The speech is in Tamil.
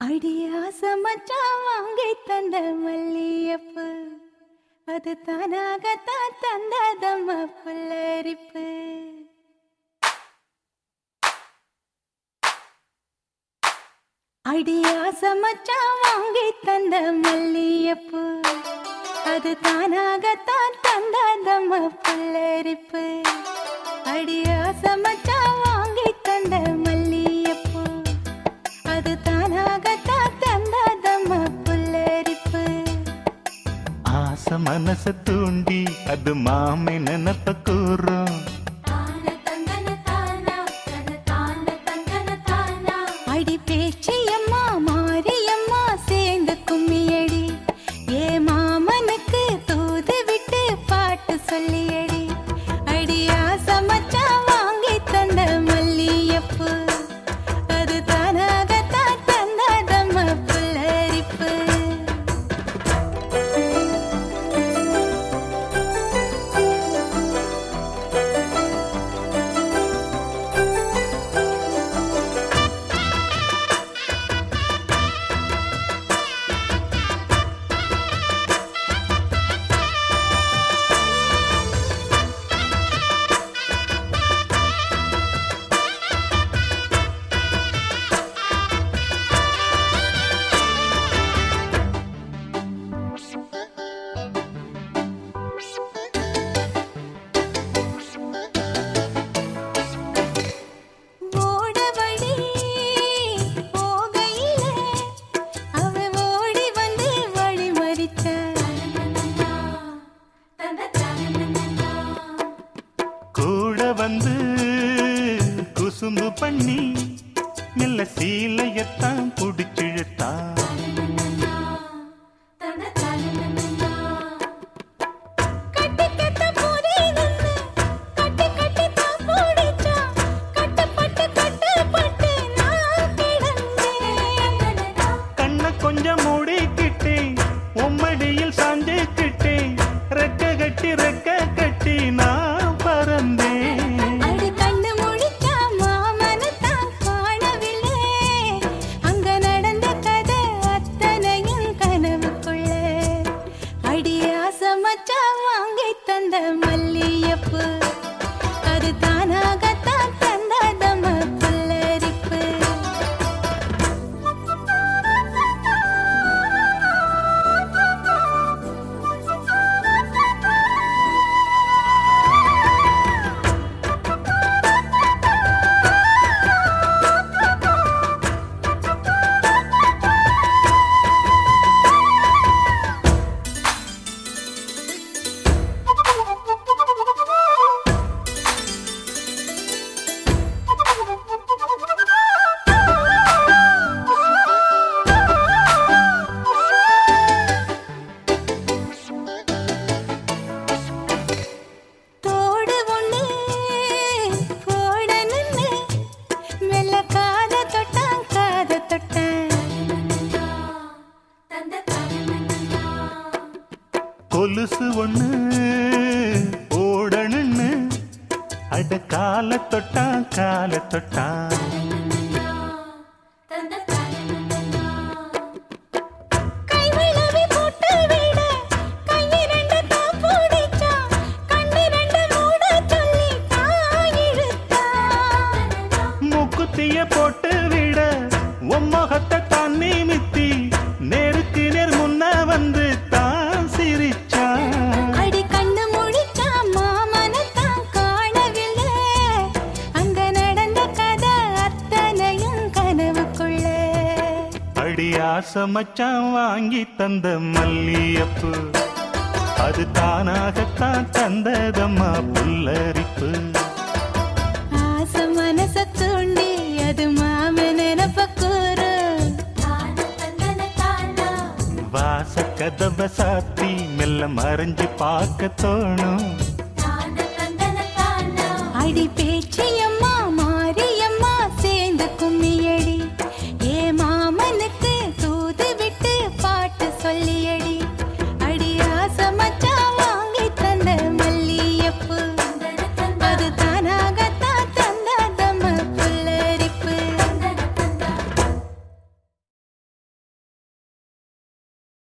அடியாச மச்சான் வாங்கி தந்த மல்லியப்பு அது தானாகத்தான் தந்ததம்ம புல்லரிப்பு அடியாச மச்சான் வாங்கி தந்த மல்லியப்பு அது தானாகத்தான் தந்ததம்ம புல்லரிப்பு அடியாச மச்சான் வாங்கி தந்த மல்லியப்பு அது தானாகத்தான் தந்ததம்ம புல்லரிப்பு ஆசை மனச தூண்டி அது மாமை நினப்ப கூறும் அடி பேச்சியம்மா மாரியம்மா சேர்ந்து கும்மியடி ஏ மாமனுக்கு தூது விட்டு பாட்டு சொல்லியடி அடியா சமச்சா வாங்கி தந்த மல்லியப்பு அது தானாகத்தான் தந்ததம்ம புல்லரிப்பு ஓட வழி போகையில அவ ஓடி வந்து வழி மறிச்ச கூட வந்து குசும்பு பண்ணி மெல்ல சீலையத்தான் புடிச்சிழுத்தா கட்டி கட்ட போதே நின்னு கட்டி கட்டி தான் போடிச்சா கட்டப்பட்டு கட்டப்பட்டு நான் கிடந்தேன் கண்ண கொஞ்சம் மூடிக்கிட்டேன் உம்மடியில் சாஞ்சுக்கிட்டேன் ரெக்க கட்டி ரெக்க கட்டி நான் பறந்தேன் அடி கண்ணு முழிச்சா மாமனத்தான் காணவில்லை அங்க நடந்த கதை அத்தனையும் கனவுக்குள்ள அடி ஆசமச்சா வாங்கி தந்த மல்லியப்பு அது தானாகத்தான் தந்ததம்ம புல்லரிப்பு தோடு ஒண்ணு போட நின்னு மெல்ல காத தொட்டான் காத தொட்டான் கொலுசு ஒண்ணு ஓடணுன்னு அட கால தொட்டா கால தொட்டா கை விளவி போட்டு விட கையிரண்டு தான் பிடிச்சான் கண்ணிரண்டு மூட சொல்லி தான் இழுத்தான் மூக்குத்திய போட்டு விட உம்மகத்தை தான் நிமித்தி நேருக்கு நேர் முன்ன வந்து தான் சிரிச்சா அடி கண்ணு முழிச்சா மாமனத்தான் காணவில்லை அங்க நடந்த கதை அத்தனையும் கனவுக்குள்ள அடி ஆசை மச்சான் வாங்கி தந்த மல்லியப்பு அது தானாகத்தான் தந்ததம்மா புல்லரிப்பு ஆச மனச தூண்டி அது மாம நினப்ப கூறு வாச கதவை சாத்தி மெல்ல மறைஞ்சு பார்க்க தோணும் அடி பேச்சு